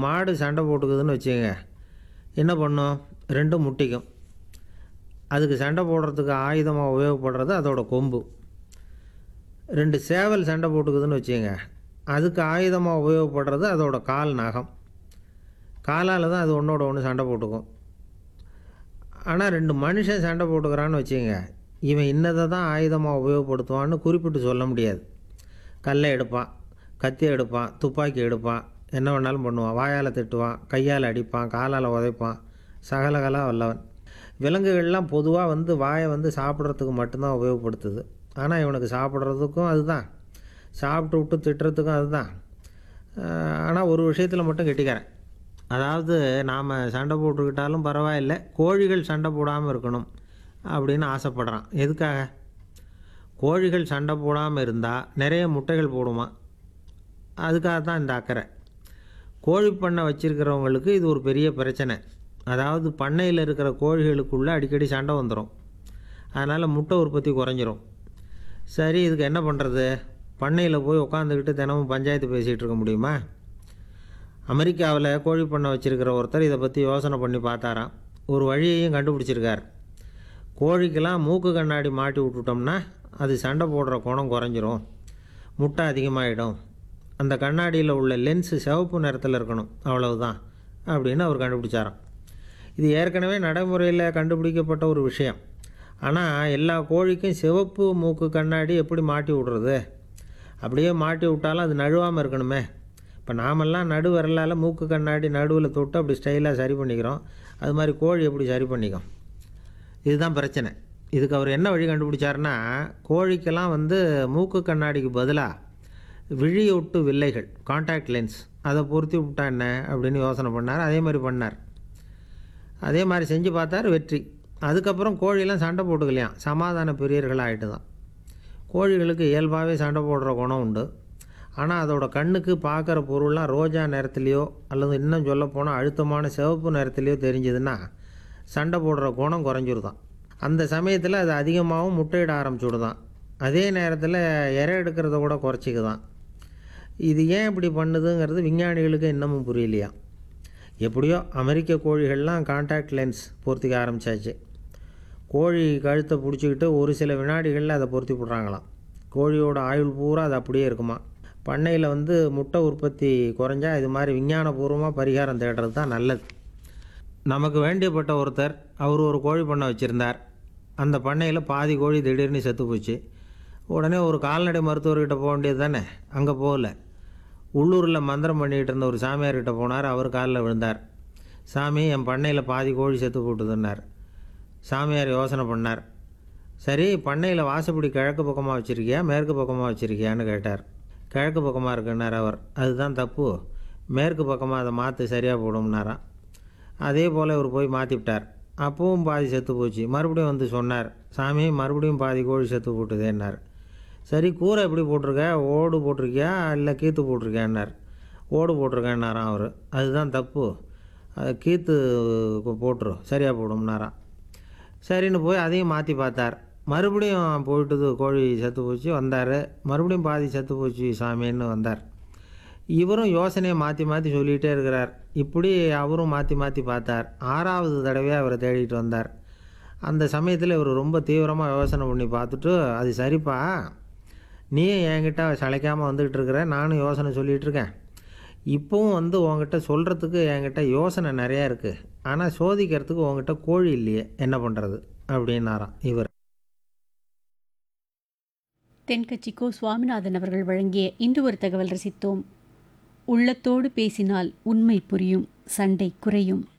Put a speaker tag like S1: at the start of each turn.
S1: மாடு சண்டை போட்டுக்குதுன்னு வச்சுக்கோங்க என்ன பண்ணும் ரெண்டும் முட்டிக்கும் அதுக்கு சண்டை போடுறதுக்கு ஆயுதமாக உபயோகப்படுறது அதோட கொம்பு ரெண்டு சேவல் சண்டை போட்டுக்குதுன்னு வச்சுக்கோங்க அதுக்கு ஆயுதமாக உபயோகப்படுறது அதோட கால் நகம் காலால் தான் அது ஒன்றோட ஒன்று சண்டை போட்டுக்கும் ஆனால் ரெண்டு மனுஷன் சண்டை போட்டுக்கிறான்னு வச்சுக்கோங்க இவன் இன்னதை தான் ஆயுதமாக உபயோகப்படுத்துவான்னு குறிப்பிட்டு சொல்ல முடியாது கல்லை எடுப்பான் கத்தி எடுப்பான் துப்பாக்கி எடுப்பான் என்ன வேணாலும் பண்ணுவான் வாயால் திட்டுவான் கையால் அடிப்பான் காலால் உதைப்பான் சகலகலா வல்லவன் விலங்குகள்லாம் பொதுவாக வந்து வாயை வந்து சாப்பிட்றதுக்கு மட்டும்தான் உபயோகப்படுத்துது ஆனால் இவனுக்கு சாப்பிட்றதுக்கும் அதுதான் சாப்பிட்டு விட்டு திட்டுறதுக்கும் அதுதான் ஆனால் ஒரு விஷயத்தில் மட்டும் கெட்டிக்கிறேன் அதாவது நாம் சண்டை போட்டுக்கிட்டாலும் பரவாயில்லை கோழிகள் சண்டை போடாமல் இருக்கணும் அப்படின்னு ஆசைப்படுறான் எதுக்காக கோழிகள் சண்டை போடாமல் இருந்தால் நிறைய முட்டைகள் போடுமா அதுக்காக தான் இந்த அக்கறை கோழி பண்ணை வச்சுருக்கிறவங்களுக்கு இது ஒரு பெரிய பிரச்சனை அதாவது பண்ணையில் இருக்கிற கோழிகளுக்குள்ளே அடிக்கடி சண்டை வந்துடும் அதனால் முட்டை உற்பத்தி குறைஞ்சிரும் சரி இதுக்கு என்ன பண்ணுறது பண்ணையில் போய் உட்காந்துக்கிட்டு தினமும் பஞ்சாயத்து பேசிகிட்டு இருக்க முடியுமா அமெரிக்காவில் கோழி பண்ணை வச்சுருக்கிற ஒருத்தர் இதை பற்றி யோசனை பண்ணி பார்த்தாராம் ஒரு வழியையும் கண்டுபிடிச்சிருக்கார் கோழிக்கெல்லாம் மூக்கு கண்ணாடி மாட்டி விட்டுட்டோம்னா அது சண்டை போடுற குணம் குறைஞ்சிரும் முட்டை அதிகமாகிடும் அந்த கண்ணாடியில் உள்ள லென்ஸு சிவப்பு நிறத்தில் இருக்கணும் அவ்வளவுதான் அப்படின்னு அவர் கண்டுபிடிச்சாராம் இது ஏற்கனவே நடைமுறையில் கண்டுபிடிக்கப்பட்ட ஒரு விஷயம் ஆனால் எல்லா கோழிக்கும் சிவப்பு மூக்கு கண்ணாடி எப்படி மாட்டி விடுறது அப்படியே மாட்டி விட்டாலும் அது நழுவாமல் இருக்கணுமே இப்போ நாமெல்லாம் நடு விரலால் மூக்கு கண்ணாடி நடுவில் தொட்டு அப்படி ஸ்டைலாக சரி பண்ணிக்கிறோம் அது மாதிரி கோழி எப்படி சரி பண்ணிக்கும் இதுதான் பிரச்சனை இதுக்கு அவர் என்ன வழி கண்டுபிடிச்சாருன்னா கோழிக்கெல்லாம் வந்து மூக்கு கண்ணாடிக்கு பதிலாக விழியொட்டு வில்லைகள் காண்டாக்ட் லென்ஸ் அதை பொருத்தி விட்டா என்ன அப்படின்னு யோசனை பண்ணார் அதே மாதிரி பண்ணார் அதே மாதிரி செஞ்சு பார்த்தார் வெற்றி அதுக்கப்புறம் கோழியெல்லாம் சண்டை போட்டுக்கலையாம் சமாதான பிரியர்கள் ஆகிட்டு தான் கோழிகளுக்கு இயல்பாகவே சண்டை போடுற குணம் உண்டு ஆனால் அதோட கண்ணுக்கு பார்க்குற பொருள்லாம் ரோஜா நிறத்துலையோ அல்லது இன்னும் சொல்லப்போனால் அழுத்தமான சிவப்பு நிறத்துலையோ தெரிஞ்சதுன்னா சண்டை போடுற குணம் குறைஞ்சிருதான் அந்த சமயத்தில் அது அதிகமாகவும் முட்டையிட ஆரம்பிச்சுடுதான் அதே நேரத்தில் இறை எடுக்கிறத கூட குறைச்சிக்குதான் இது ஏன் இப்படி பண்ணுதுங்கிறது விஞ்ஞானிகளுக்கு இன்னமும் புரியலையா எப்படியோ அமெரிக்க கோழிகள்லாம் காண்டாக்ட் லென்ஸ் பொருத்திக்க ஆரம்பித்தாச்சு கோழி கழுத்தை பிடிச்சிக்கிட்டு ஒரு சில வினாடிகளில் அதை பொருத்தி விட்றாங்களாம் கோழியோட ஆயுள் பூரா அது அப்படியே இருக்குமா பண்ணையில் வந்து முட்டை உற்பத்தி குறைஞ்சா இது மாதிரி விஞ்ஞானபூர்வமாக பரிகாரம் தேடுறது தான் நல்லது நமக்கு வேண்டியப்பட்ட ஒருத்தர் அவர் ஒரு கோழி பண்ணை வச்சுருந்தார் அந்த பண்ணையில் பாதி கோழி திடீர்னு செத்து போச்சு உடனே ஒரு கால்நடை மருத்துவர்கிட்ட போக வேண்டியது தானே அங்கே போகல உள்ளூரில் மந்திரம் பண்ணிகிட்டு இருந்த ஒரு சாமியார்கிட்ட போனார் அவர் காலில் விழுந்தார் சாமி என் பண்ணையில் பாதி கோழி செத்து போட்டுதுன்னார் சாமியார் யோசனை பண்ணார் சரி பண்ணையில் வாசப்படி கிழக்கு பக்கமாக வச்சுருக்கியா மேற்கு பக்கமாக வச்சுருக்கியான்னு கேட்டார் கிழக்கு பக்கமாக இருக்குன்னார் அவர் அதுதான் தப்பு மேற்கு பக்கமாக அதை மாற்று சரியாக போடும்னாராம் அதே போல் இவர் போய் மாற்றிவிட்டார் அப்பவும் பாதி செத்து போச்சு மறுபடியும் வந்து சொன்னார் சாமி மறுபடியும் பாதி கோழி செத்து போட்டுதேன்னார் சரி கூரை எப்படி போட்டிருக்க ஓடு போட்டிருக்கியா இல்லை கீத்து போட்டிருக்கியான்னார் ஓடு போட்டிருக்கேன்னாராம் அவர் அதுதான் தப்பு அது கீத்து போட்டுரு சரியாக போடும்னாராம் சரின்னு போய் அதையும் மாற்றி பார்த்தார் மறுபடியும் போயிட்டுது கோழி செத்து போச்சு வந்தார் மறுபடியும் பாதி செத்து போச்சு சாமின்னு வந்தார் இவரும் யோசனையை மாற்றி மாற்றி சொல்லிகிட்டே இருக்கிறார் இப்படி அவரும் மாற்றி மாற்றி பார்த்தார் ஆறாவது தடவையாக அவரை தேடிட்டு வந்தார் அந்த சமயத்தில் இவர் ரொம்ப தீவிரமாக யோசனை பண்ணி பார்த்துட்டு அது சரிப்பா நீயும் என்கிட்ட சளைக்காமல் வந்துக்கிட்டு இருக்கிற நானும் யோசனை சொல்லிகிட்டு இருக்கேன் இப்போவும் வந்து உங்ககிட்ட சொல்கிறதுக்கு என்கிட்ட யோசனை நிறையா இருக்குது ஆனால் சோதிக்கிறதுக்கு உங்ககிட்ட கோழி இல்லையே என்ன பண்ணுறது அப்படின்னாராம் இவர்
S2: தென்கட்சிக்கோ சுவாமிநாதன் அவர்கள் வழங்கிய இன்று ஒரு தகவல் ரசித்தோம் உள்ளத்தோடு பேசினால் உண்மை புரியும் சண்டை குறையும்